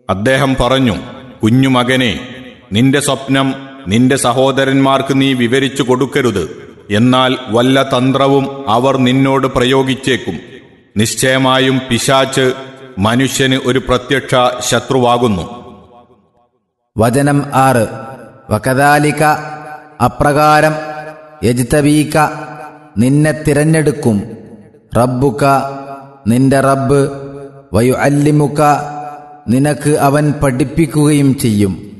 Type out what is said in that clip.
അദ്ദേഹം പറഞ്ഞു കുഞ്ഞുമകനെ നിന്റെ സ്വപ്നം നിന്റെ സഹോദരന്മാർക്ക് നീ വിവരിച്ചു കൊടുക്കരുത് എന്നാൽ വല്ല തന്ത്രവും അവർ നിന്നോട് പ്രയോഗിച്ചേക്കും നിശ്ചയമായും പിശാച്ച് മനുഷ്യന് ഒരു പ്രത്യക്ഷ ശത്രുവാകുന്നു വചനം ആറ് വകദാലിക അപ്രകാരം യജ്തബീക നിന്നെ തിരഞ്ഞെടുക്കും റബ്ബുക നിന്റെ റബ്ബ് വയു അല്ലിമുക നിനക്ക് അവൻ പഠിപ്പിക്കുകയും ചെയ്യും